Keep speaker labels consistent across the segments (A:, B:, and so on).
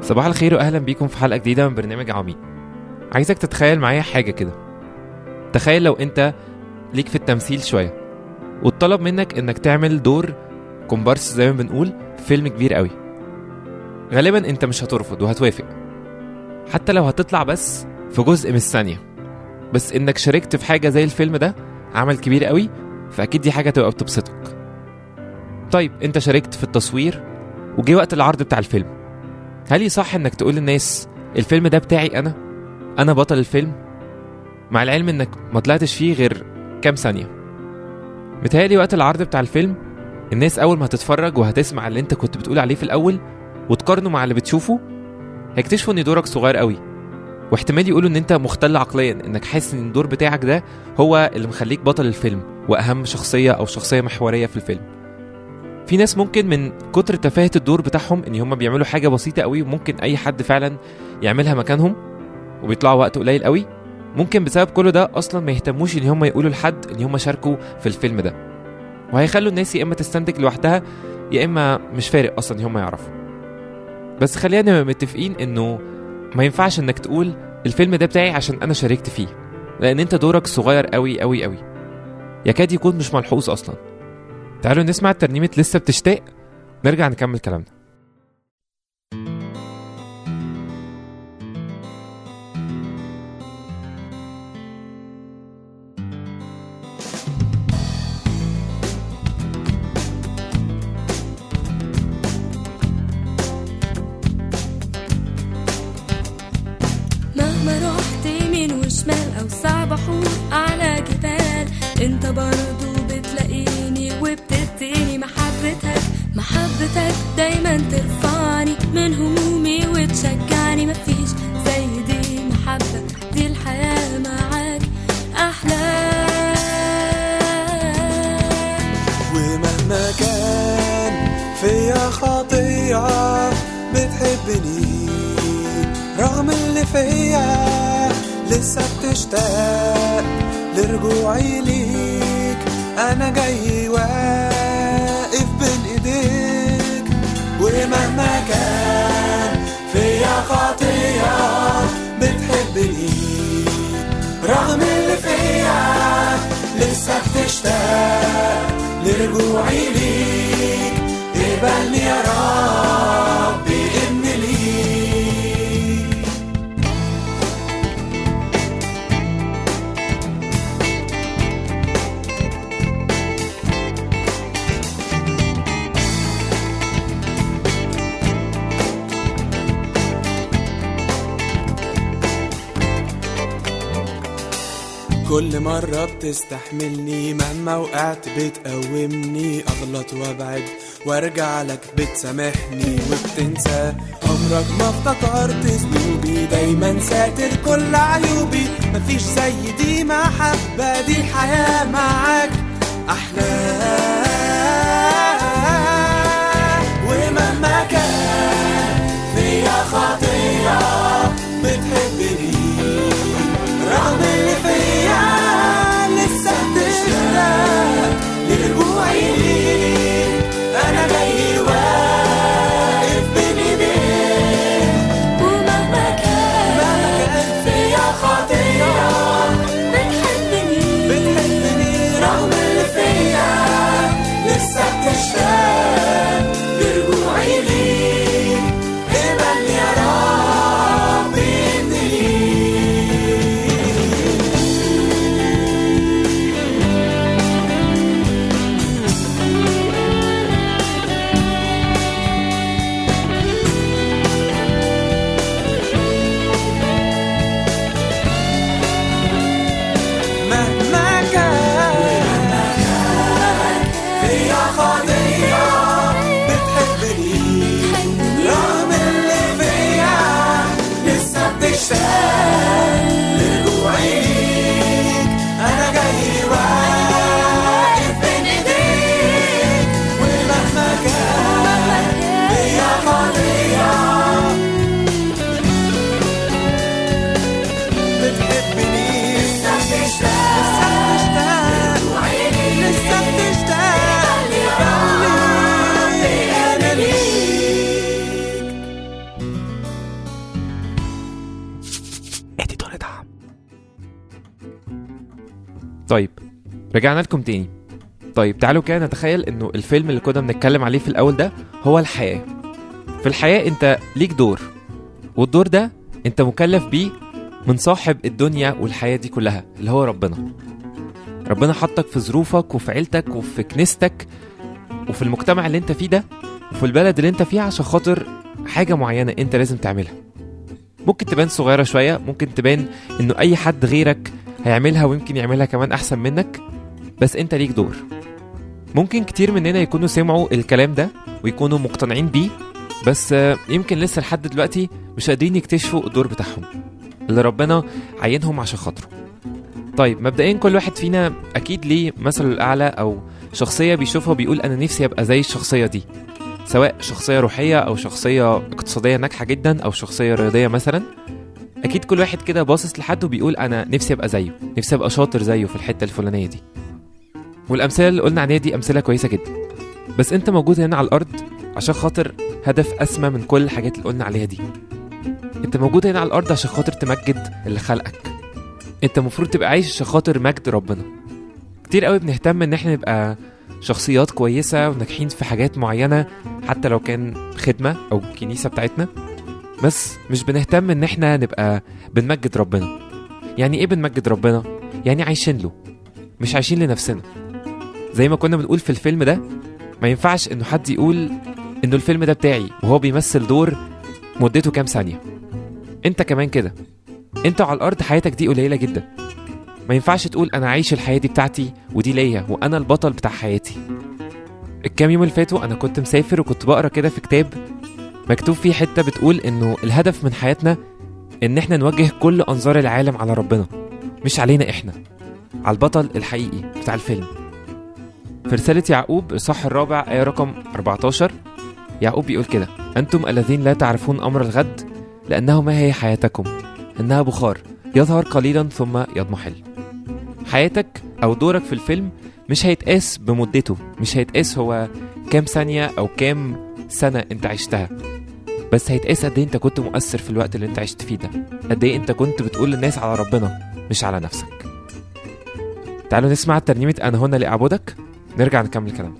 A: صباح الخير واهلا بيكم في حلقه جديده من برنامج عميق عايزك تتخيل معايا حاجه كده تخيل لو انت ليك في التمثيل شويه واتطلب منك انك تعمل دور كومبارس زي ما بنقول في فيلم كبير قوي غالبا انت مش هترفض وهتوافق حتى لو هتطلع بس في جزء من الثانيه بس انك شاركت في حاجه زي الفيلم ده عمل كبير قوي فاكيد دي حاجه تبقى بتبسطك طيب انت شاركت في التصوير وجه وقت العرض بتاع الفيلم هل يصح انك تقول للناس الفيلم ده بتاعي انا انا بطل الفيلم مع العلم انك ما طلعتش فيه غير كام ثانيه متهيألي وقت العرض بتاع الفيلم الناس اول ما هتتفرج وهتسمع اللي انت كنت بتقول عليه في الاول وتقارنه مع اللي بتشوفه هيكتشفوا ان دورك صغير قوي واحتمال يقولوا ان انت مختل عقليا انك حاسس ان الدور بتاعك ده هو اللي مخليك بطل الفيلم واهم شخصيه او شخصيه محوريه في الفيلم في ناس ممكن من كتر تفاهه الدور بتاعهم ان هم بيعملوا حاجه بسيطه قوي وممكن اي حد فعلا يعملها مكانهم وبيطلعوا وقت قليل قوي ممكن بسبب كل ده اصلا ما يهتموش ان هم يقولوا لحد ان هم شاركوا في الفيلم ده وهيخلوا الناس يا اما تستنتج لوحدها يا اما مش فارق اصلا ان هم يعرفوا بس خلينا نبقى متفقين انه ما ينفعش انك تقول الفيلم ده بتاعي عشان انا شاركت فيه لان انت دورك صغير قوي قوي قوي يكاد يكون مش ملحوظ اصلا تعالوا نسمع ترنيمة لسه بتشتاق نرجع نكمل كلامنا
B: مهما رحت يمين وشمال او صعب احور على جبال انت برضو بتلاقيني وبتديني محبتك محبتك دايما ترفعني من همومي وتشجعني مفيش زي دي محبة دي الحياة معاك أحلى
C: ومهما كان فيا خطيئة بتحبني رغم اللي فيا لسه بتشتاق لرجوعي ليك أنا جاي واقف بين إيديك ومهما كان فيا خطيئة بتحبني رغم اللي فيا لسه بتشتاق لرجوعي ليك اقبلني يا ربي ابن ليك كل مرة بتستحملني مهما وقعت بتقومني أغلط وأبعد وأرجع لك بتسامحني وبتنسى عمرك ما افتكرت ذنوبي دايما ساتر كل عيوبي مفيش زي دي محبة دي الحياة معاك أحلى ومهما كان فيا خطية بتحبني رغم اللي فيا لسه بتشتاق لرجوعي ليك انا جاي واقف بين ايديك
B: ومهما كان
C: مهما كان
B: فيا خطية بتحبني
C: بتحبني رغم اللي فيا
A: طيب رجعنا لكم تاني طيب تعالوا كده نتخيل انه الفيلم اللي كنا بنتكلم عليه في الاول ده هو الحياه في الحياه انت ليك دور والدور ده انت مكلف بيه من صاحب الدنيا والحياه دي كلها اللي هو ربنا ربنا حطك في ظروفك وفي عيلتك وفي كنيستك وفي المجتمع اللي انت فيه ده وفي البلد اللي انت فيه عشان خاطر حاجه معينه انت لازم تعملها ممكن تبان صغيره شويه ممكن تبان انه اي حد غيرك هيعملها ويمكن يعملها كمان احسن منك بس انت ليك دور ممكن كتير مننا يكونوا سمعوا الكلام ده ويكونوا مقتنعين بيه بس آه، يمكن لسه لحد دلوقتي مش قادرين يكتشفوا الدور بتاعهم اللي ربنا عينهم عشان خاطره طيب مبدئيا كل واحد فينا اكيد ليه مثله الاعلى او شخصيه بيشوفها بيقول انا نفسي ابقى زي الشخصيه دي سواء شخصيه روحيه او شخصيه اقتصاديه ناجحه جدا او شخصيه رياضيه مثلا اكيد كل واحد كده باصص لحد وبيقول انا نفسي ابقى زيه نفسي ابقى شاطر زيه في الحته الفلانيه دي والامثله اللي قلنا عليها دي امثله كويسه جدا بس انت موجود هنا على الارض عشان خاطر هدف اسمى من كل الحاجات اللي قلنا عليها دي انت موجود هنا على الارض عشان خاطر تمجد اللي خلقك انت المفروض تبقى عايش عشان خاطر مجد ربنا كتير قوي بنهتم ان احنا نبقى شخصيات كويسة وناجحين في حاجات معينة حتى لو كان خدمة أو الكنيسة بتاعتنا بس مش بنهتم ان احنا نبقى بنمجد ربنا يعني ايه بنمجد ربنا؟ يعني عايشين له مش عايشين لنفسنا زي ما كنا بنقول في الفيلم ده ما ينفعش انه حد يقول انه الفيلم ده بتاعي وهو بيمثل دور مدته كام ثانية انت كمان كده انت على الارض حياتك دي قليلة جدا ما ينفعش تقول انا عايش الحياة دي بتاعتي ودي ليا وانا البطل بتاع حياتي الكام يوم اللي فاتوا انا كنت مسافر وكنت بقرا كده في كتاب مكتوب فيه حتة بتقول انه الهدف من حياتنا ان احنا نوجه كل انظار العالم على ربنا مش علينا احنا على البطل الحقيقي بتاع الفيلم في رسالة يعقوب الصح الرابع آية رقم 14 يعقوب بيقول كده أنتم الذين لا تعرفون أمر الغد لأنه ما هي حياتكم إنها بخار يظهر قليلا ثم يضمحل حياتك أو دورك في الفيلم مش هيتقاس بمدته مش هيتقاس هو كام ثانية أو كام سنة أنت عشتها بس هيتقاس قد إيه أنت كنت مؤثر في الوقت اللي أنت عشت فيه ده قد إيه أنت كنت بتقول للناس على ربنا مش على نفسك تعالوا نسمع ترنيمة أنا هنا لأعبدك نرجع نكمل كلامنا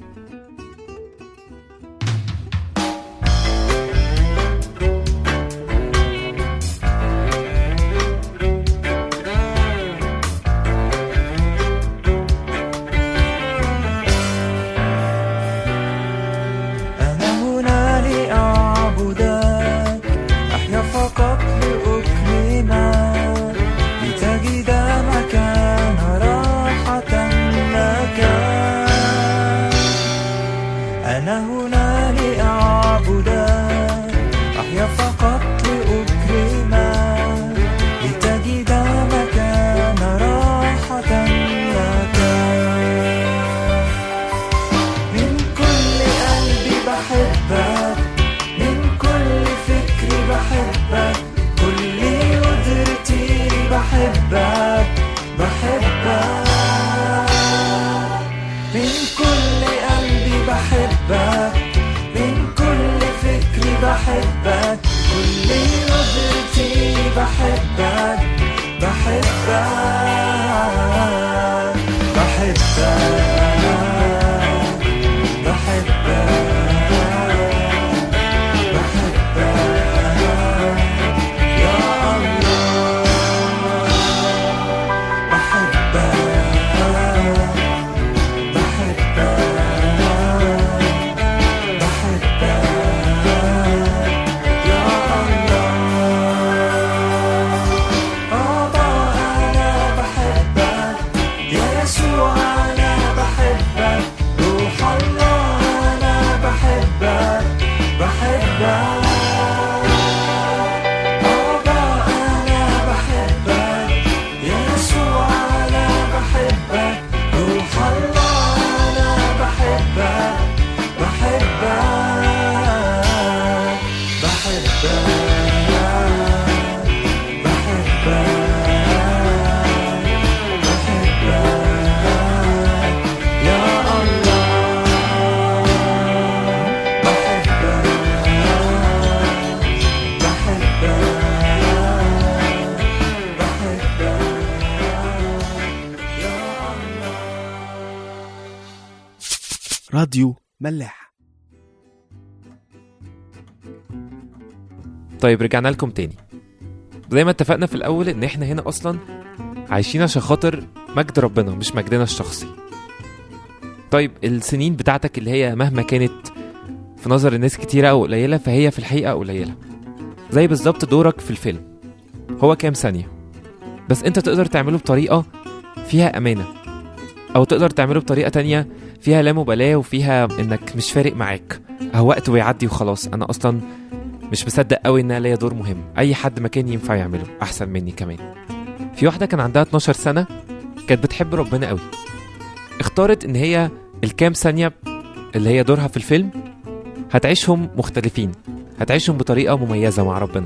C: أنا هنا لأعبدك أحيا فقط لأكرمك لتجد مكان راحة لك أنا هنا لأعبدك أحيا فقط لأكرمك لتجد مكان راحة لك من كل قلبي بحبك من كل فكري بحبك كل قدرتي بحبك بحبك من كل قلبي بحبك من كل فكري
D: راديو ملاح
A: طيب رجعنا لكم تاني زي ما اتفقنا في الاول ان احنا هنا اصلا عايشين عشان خاطر مجد ربنا مش مجدنا الشخصي طيب السنين بتاعتك اللي هي مهما كانت في نظر الناس كتيرة أو قليلة فهي في الحقيقة قليلة زي بالظبط دورك في الفيلم هو كام ثانية بس انت تقدر تعمله بطريقة فيها أمانة أو تقدر تعمله بطريقة تانية فيها لا مبالاة وفيها إنك مش فارق معاك أهو وقت ويعدي وخلاص أنا أصلا مش مصدق قوي إن أنا ليا دور مهم أي حد مكان ينفع يعمله أحسن مني كمان في واحدة كان عندها 12 سنة كانت بتحب ربنا قوي اختارت إن هي الكام ثانية اللي هي دورها في الفيلم هتعيشهم مختلفين هتعيشهم بطريقة مميزة مع ربنا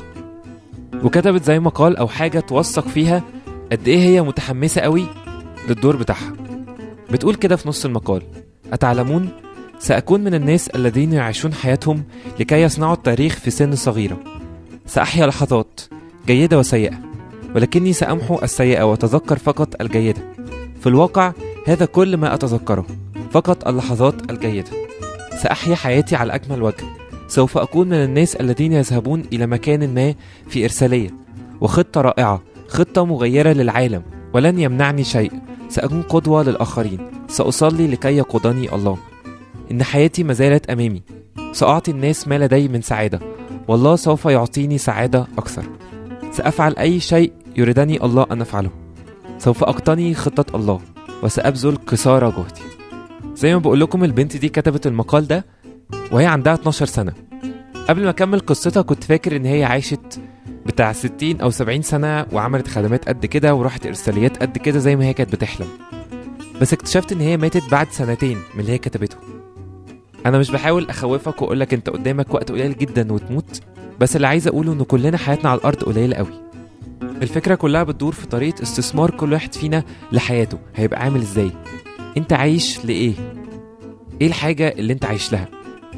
A: وكتبت زي مقال أو حاجة توثق فيها قد إيه هي متحمسة قوي للدور بتاعها بتقول كده في نص المقال أتعلمون سأكون من الناس الذين يعيشون حياتهم لكي يصنعوا التاريخ في سن صغيرة سأحيا لحظات جيدة وسيئة ولكني سأمحو السيئة وأتذكر فقط الجيدة في الواقع هذا كل ما أتذكره فقط اللحظات الجيدة سأحيا حياتي على أكمل وجه سوف أكون من الناس الذين يذهبون إلى مكان ما في إرسالية وخطة رائعة خطة مغيرة للعالم ولن يمنعني شيء سأكون قدوة للآخرين سأصلي لكي يقودني الله إن حياتي ما زالت أمامي سأعطي الناس ما لدي من سعادة والله سوف يعطيني سعادة أكثر سأفعل أي شيء يريدني الله أن أفعله سوف أقتني خطة الله وسأبذل قصارى جهدي زي ما بقول لكم البنت دي كتبت المقال ده وهي عندها 12 سنة قبل ما أكمل قصتها كنت فاكر إن هي عاشت بتاع 60 أو 70 سنة وعملت خدمات قد كده وراحت إرساليات قد كده زي ما هي كانت بتحلم بس اكتشفت إن هي ماتت بعد سنتين من اللي هي كتبته أنا مش بحاول أخوفك وأقولك أنت قدامك وقت قليل جدا وتموت بس اللي عايز أقوله إن كلنا حياتنا على الأرض قليلة قوي الفكرة كلها بتدور في طريقة استثمار كل واحد فينا لحياته هيبقى عامل إزاي أنت عايش لإيه إيه الحاجة اللي أنت عايش لها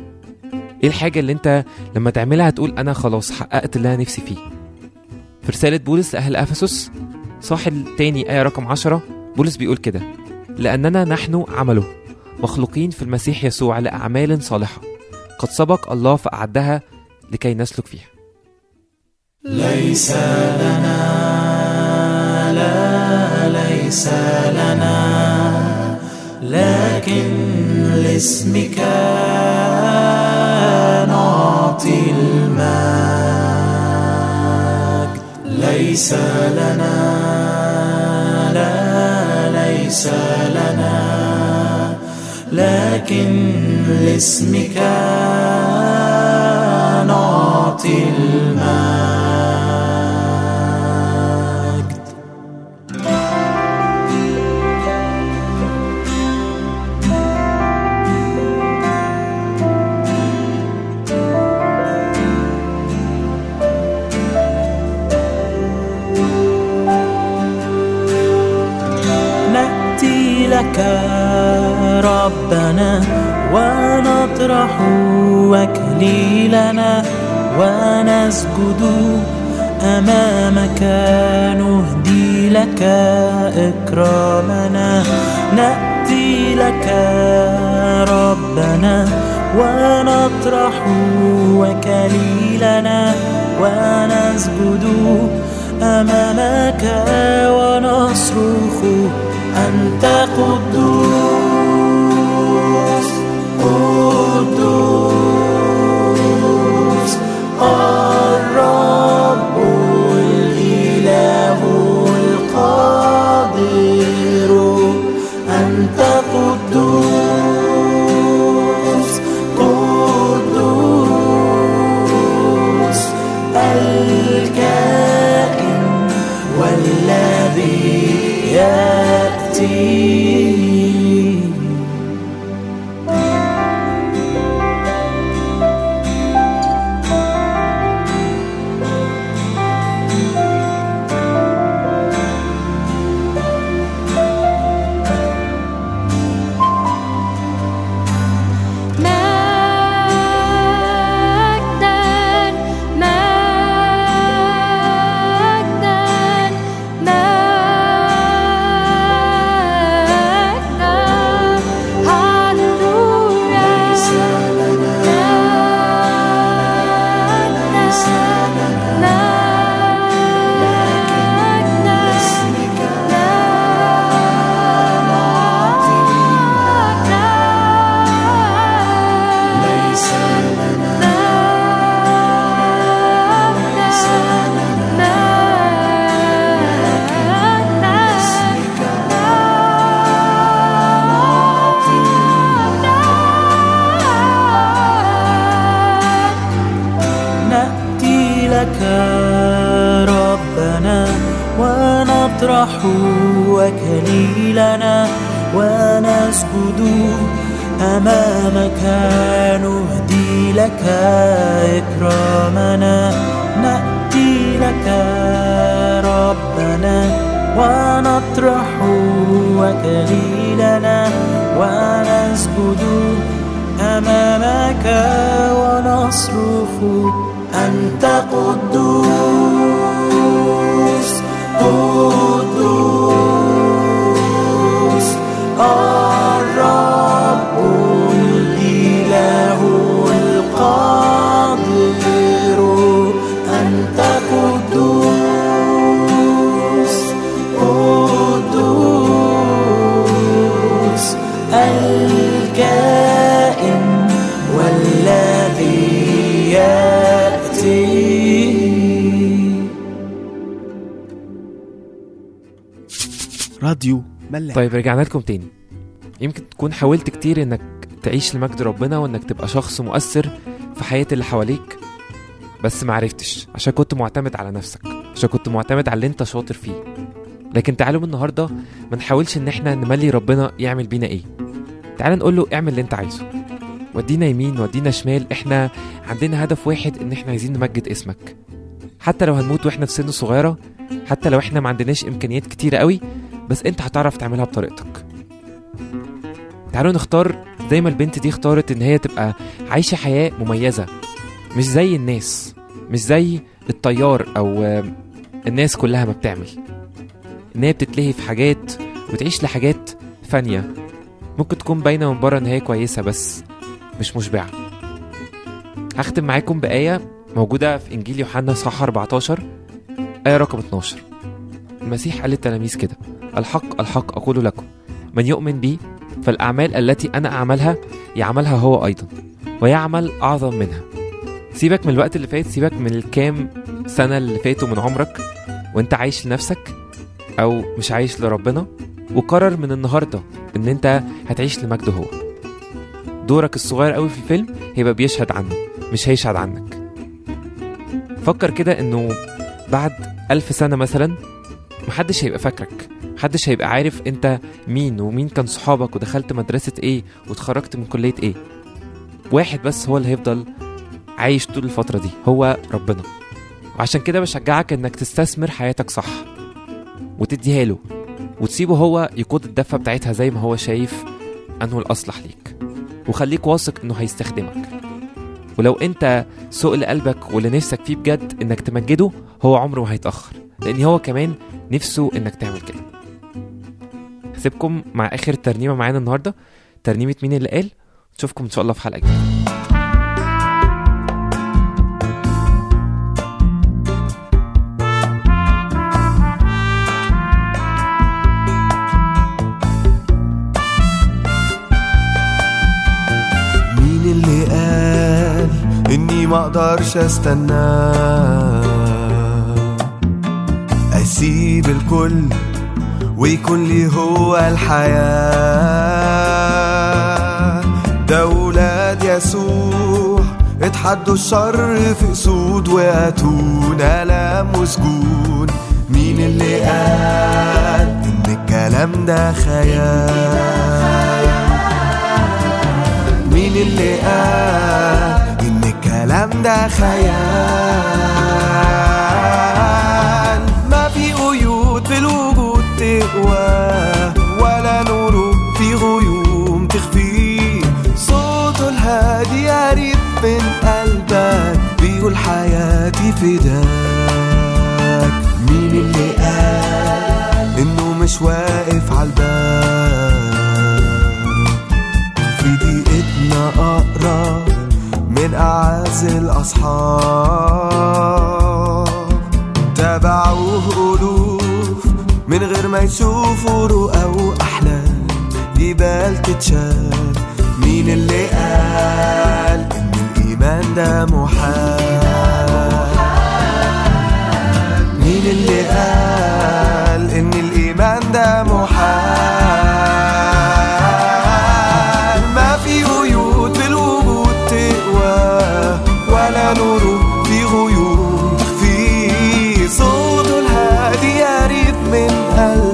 A: ايه الحاجة اللي انت لما تعملها هتقول انا خلاص حققت اللي انا نفسي فيه في رسالة بولس لأهل أفسس صح التاني آية رقم عشرة بولس بيقول كده لأننا نحن عمله مخلوقين في المسيح يسوع لأعمال صالحة قد سبق الله فأعدها لكي نسلك فيها
C: ليس لنا لا ليس لنا لكن لاسمك نعطي المجد ليس لنا لا ليس لنا لكن لاسمك نعطي المجد نأتي لك ربنا ونطرح وكليلنا ونسجد أمامك نهدي لك إكرامنا نأتي لك ربنا ونطرح وكليلنا ونسجد أمامك ونصرخ أنت قدوس قدوس الرب الإله القادر أنت قدوس قدوس الكائن والذي يأتي ونطرح وكليلنا ونسجد أمامك نهدي لك إكرامنا نأتي لك ربنا ونطرح وكليلنا ونسجد أمامك ونصرخ أنت قدوس قدوس الرب الإله القادر أنت قدوس قدوس الكائن والذي يأتي
D: راديو ملاح
A: طيب رجعنا لكم تاني يمكن تكون حاولت كتير انك تعيش لمجد ربنا وانك تبقى شخص مؤثر في حياة اللي حواليك بس ما عرفتش عشان كنت معتمد على نفسك عشان كنت معتمد على اللي انت شاطر فيه لكن تعالوا من النهارده ما نحاولش ان احنا نملي ربنا يعمل بينا ايه تعال نقول له اعمل اللي انت عايزه ودينا يمين ودينا شمال احنا عندنا هدف واحد ان احنا عايزين نمجد اسمك حتى لو هنموت واحنا في سن صغيره حتى لو احنا ما عندناش امكانيات كتيره قوي بس انت هتعرف تعملها بطريقتك تعالوا نختار زي ما البنت دي اختارت ان هي تبقى عايشة حياة مميزة مش زي الناس مش زي الطيار او آه، الناس كلها ما بتعمل ان هي بتتلهي في حاجات وتعيش لحاجات فانية ممكن تكون باينة من بره ان هي كويسة بس مش مشبعة هختم معاكم بآية موجودة في إنجيل يوحنا صح 14 آية رقم 12 المسيح قال للتلاميذ كده الحق الحق أقول لكم من يؤمن بي فالأعمال التي أنا أعملها يعملها هو أيضا ويعمل أعظم منها سيبك من الوقت اللي فات سيبك من الكام سنة اللي فاتوا من عمرك وانت عايش لنفسك أو مش عايش لربنا وقرر من النهاردة ان انت هتعيش لمجده هو دورك الصغير قوي في الفيلم هيبقى بيشهد عنه مش هيشهد عنك فكر كده انه بعد ألف سنة مثلا محدش هيبقى فاكرك محدش هيبقى عارف انت مين ومين كان صحابك ودخلت مدرسة ايه واتخرجت من كلية ايه واحد بس هو اللي هيفضل عايش طول الفترة دي هو ربنا وعشان كده بشجعك انك تستثمر حياتك صح وتديها له وتسيبه هو يقود الدفة بتاعتها زي ما هو شايف انه الاصلح ليك وخليك واثق انه هيستخدمك ولو انت سؤل قلبك واللي نفسك فيه بجد انك تمجده هو عمره ما هيتاخر لان هو كمان نفسه انك تعمل كده هسيبكم مع اخر ترنيمه معانا النهارده ترنيمه مين اللي قال نشوفكم ان شاء الله في حلقه جديده
E: مين اللي قال اني ما اقدرش استنى اسيب الكل ويكون لي هو الحياة ده ولاد يسوع اتحدوا الشر في اسود واتون الام وسجون مين اللي قال ان الكلام ده خيال مين اللي قال ان الكلام ده خيال ما في قيود في الوجود تقوى ولا نور في غيوم تخفيه صوته الهادي قريب من قلبك بيقول حياتي فداك مين اللي قال انه مش واقف على الباب في دقيقتنا أقرب من أعز الأصحاب تابعوه ألوف من غير ما يشوفوا رؤى وأحلام جبال تتشال مين اللي قال إن الإيمان ده محال مين اللي قال إن الإيمان ده محال ما في قيود في الوجود تقوى ولا نور في غيوم تخفي صوته الهادي قريب من قلبك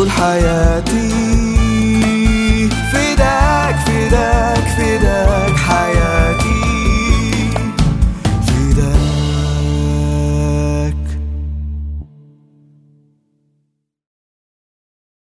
E: طول حياتي